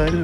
ಯಾರು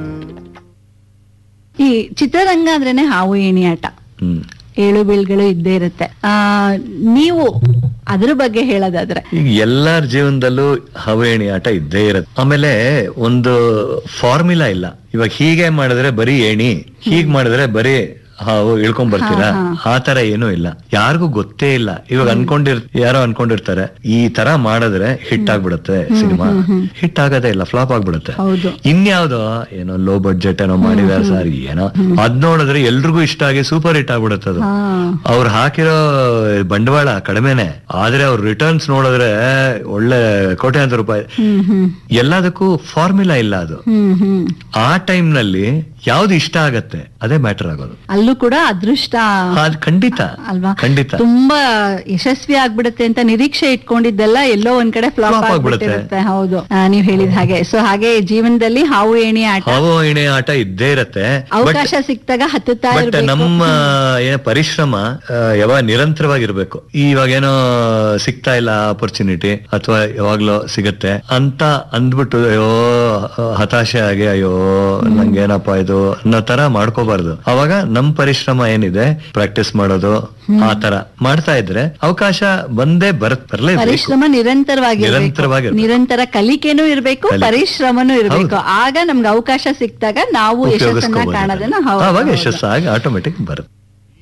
ಈ ಚಿತ್ರರಂಗ ಅಂದ್ರೇನೆ ಹಾವು ಏಣಿ ಆಟ ಹ್ಮ್ ಏಳು ಬೀಳ್ಗಳು ಇದ್ದೇ ಇರುತ್ತೆ ಆ ನೀವು ಅದ್ರ ಬಗ್ಗೆ ಹೇಳೋದಾದ್ರೆ ಈಗ ಎಲ್ಲಾರ ಜೀವನದಲ್ಲೂ ಹವೇಣಿ ಆಟ ಇದ್ದೇ ಇರುತ್ತೆ ಆಮೇಲೆ ಒಂದು ಫಾರ್ಮುಲಾ ಇಲ್ಲ ಇವಾಗ ಹೀಗೆ ಮಾಡಿದ್ರೆ ಬರೀ ಏಣಿ ಹೀಗ್ ಮಾಡಿದ್ರೆ ಬರೀ ಹಾವು ಇಳ್ಕೊಂಡ್ ಬರ್ತೀರಾ ಆ ತರ ಏನೂ ಇಲ್ಲ ಯಾರಿಗೂ ಗೊತ್ತೇ ಇಲ್ಲ ಇವಾಗ ಅನ್ಕೊಂಡಿರ್ ಯಾರೋ ಅನ್ಕೊಂಡಿರ್ತಾರೆ ಈ ತರ ಮಾಡಿದ್ರೆ ಹಿಟ್ ಆಗ್ಬಿಡುತ್ತೆ ಸಿನಿಮಾ ಹಿಟ್ ಆಗೋದೇ ಇಲ್ಲ ಫ್ಲಾಪ್ ಆಗ್ಬಿಡುತ್ತೆ ಹೌದು ಇನ್ಯಾವ್ದೋ ಏನೋ ಲೋ ಬಡ್ಜೆಟ್ ಏನೋ ಮಾಡಿದಾರೆ ಸರ್ ಏನೋ ಅದ್ ನೋಡಿದ್ರೆ ಎಲ್ರಿಗೂ ಇಷ್ಟ ಆಗಿ ಸೂಪರ್ ಹಿಟ್ ಆಗ್ಬಿಡುತ್ತೆ ಅದು ಹಾ ಅವ್ರು ಹಾಕಿರೋ ಬಂಡವಾಳ ಕಡಿಮೆನೆ ಆದ್ರೆ ಅವ್ರ ರಿಟರ್ನ್ಸ್ ನೋಡಿದ್ರೆ ಒಳ್ಳೆ ಕೋಟ್ಯಾಂತರ ರೂಪಾಯಿ ಹ್ಮ್ ಹ್ಮ್ ಎಲ್ಲದಕ್ಕೂ ಫಾರ್ಮುಲಾ ಇಲ್ಲ ಅದು ಹ್ಮ್ ಹ್ಮ್ ಆ ಟೈಮ್ ನಲ್ಲಿ ಯಾವ್ದು ಇಷ್ಟ ಆಗತ್ತೆ ಅದೇ ಮ್ಯಾಟರ್ ಆಗೋದು ಅಲ್ಲೂ ಕೂಡ ಅದೃಷ್ಟ ಅದ್ ಖಂಡಿತ ಅಲ್ವಾ ಖಂಡಿತ ತುಂಬಾ ಯಶಸ್ವಿ ಆಗ್ಬಿಡುತ್ತೆ ಅಂತ ನಿರೀಕ್ಷೆ ಇಟ್ಕೊಂಡಿದ್ದೆಲ್ಲ ಎಲ್ಲೋ ಒಂದ್ ಕಡೆ ಫ್ಲಾಪ್ Flop ಆಗ್ಬಿಡುತ್ತೆ. ಆಗ್ಬಿಟ್ಟಿರುತ್ತೆ ಹೌದು ಆ, ನೀವ್ ಹೇಳಿದ ಹಾಗೆ ಸೊ ಹಾಗೆ ಜೀವನದಲ್ಲಿ ಹಾವು ಏಣಿ ಆಟ ಹಾವು ಎಣೆ ಆಟ ಇದ್ದೇ ಇರತ್ತೆ ಬಟ್ ಅವಕಾಶ ಸಿಕ್ತಾಗ ಹತ್ತುತ್ತಾ ಬಟ್ ಇರ್ಬೇಕು ನಮ್ಮ ಏನ ಪರಿಶ್ರಮ ಆ, ಯಾವಾಗ ನಿರಂತರವಾಗಿರ್ಬೇಕು ಇವಾಗ ಏನೋ ಸಿಗ್ತಾ ಇಲ್ಲ ಆಪರ್ಚುನಿಟಿ ಅಥವಾ ಯಾವಾಗ್ಲೋ ಸಿಗತ್ತೆ ಅಂತ ಅಂದ್ಬಿಟ್ಟು ಅಯ್ಯೋ ಹತಾಶೆ ಆಗಿ ಅಯ್ಯೋ ನಂಗೇನಪ್ಪ ಇದು ಅನ್ನೋ ತರ ಮಾಡ್ಕೋಬಾರ್ದು ಅವಾಗ ನಮ್ ಪರಿಶ್ರಮ ಏನಿದೆ ಪ್ರಾಕ್ಟೀಸ್ ಮಾಡೋದು ಆ ತರ ಮಾಡ್ತಾ ಇದ್ರೆ ಅವಕಾಶ ಬಂದೇ ಬರತ್ ಬರ್ಲೇಬೇಕು ಪರಿಶ್ರಮ ನಿರಂತರವಾಗಿರ್ಬೇಕು ನಿರಂತರವಾಗಿರ್ಬೇಕು. ನಿರಂತರ ಕಲಿಕೆನೂ ಇರ್ಬೇಕು ಕಲಿ- ಪರಿಶ್ರಮನೂ ಇರ್ಬೇಕು ಆಗ ನಮ್ಗೆ ಅವಕಾಶ ಸಿಕ್ತಾಗ ನಾವು ಯಶಸ್ಸನ್ನ ಉಪಯೋಗಿಸ್ಕೋಬಹುದು ಕಾಣೋದನ್ನ ಅವಾಗ ಹೌದು ಯಶಸ್ಸಾಗಿ ಆಟೋಮೆಟಿಕ್ ಬರುತ್ತೆ